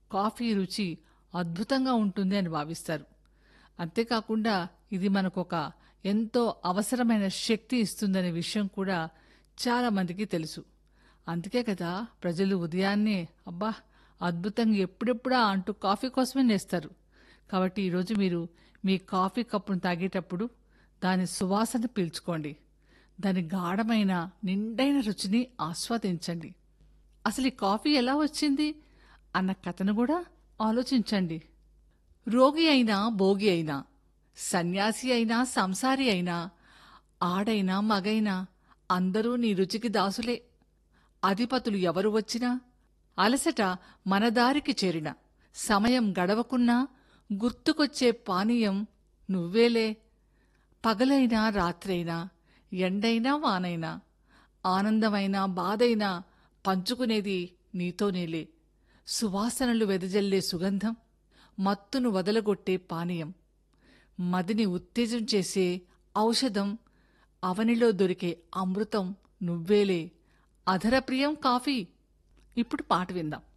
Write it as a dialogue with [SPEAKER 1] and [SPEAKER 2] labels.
[SPEAKER 1] coffee రుచి అద్భుతంగా ఉంటుంది అని భావిస్తారు అంతేకాకుండా ఇది మనకొక ఎంతో అవసరమైన శక్తి ఇస్తుందనే విషయం కూడా చాలా మందికి తెలుసు అందుకే కదా ప్రజలు ఉదయాన్నే అబ్బా అద్భుతంగా ఎప్పుడెప్పుడా అంటూ కాఫీ కోసమే నేస్తారు కాబట్టి ఈరోజు మీరు మీ కాఫీ కప్పును తాగేటప్పుడు దాని సువాసన పీల్చుకోండి దాని గాఢమైన నిండైన రుచిని ఆస్వాదించండి అసలు ఈ కాఫీ ఎలా వచ్చింది అన్న కథను కూడా ఆలోచించండి రోగి అయినా భోగి అయినా సన్యాసి అయినా సంసారి అయినా ఆడైనా మగైనా అందరూ నీ రుచికి దాసులే అధిపతులు ఎవరు వచ్చినా అలసట మన దారికి చేరిన సమయం గడవకున్నా గుర్తుకొచ్చే పానీయం నువ్వేలే పగలైనా రాత్రైనా ఎండైనా వానైనా ఆనందమైనా బాధైనా పంచుకునేది నీతోనేలే సువాసనలు వెదజల్లే సుగంధం మత్తును వదలగొట్టే పానీయం మదిని ఉత్తేజం చేసే ఔషధం అవనిలో దొరికే అమృతం నువ్వేలే అధరప్రియం కాఫీ ఇప్పుడు పాట విందాం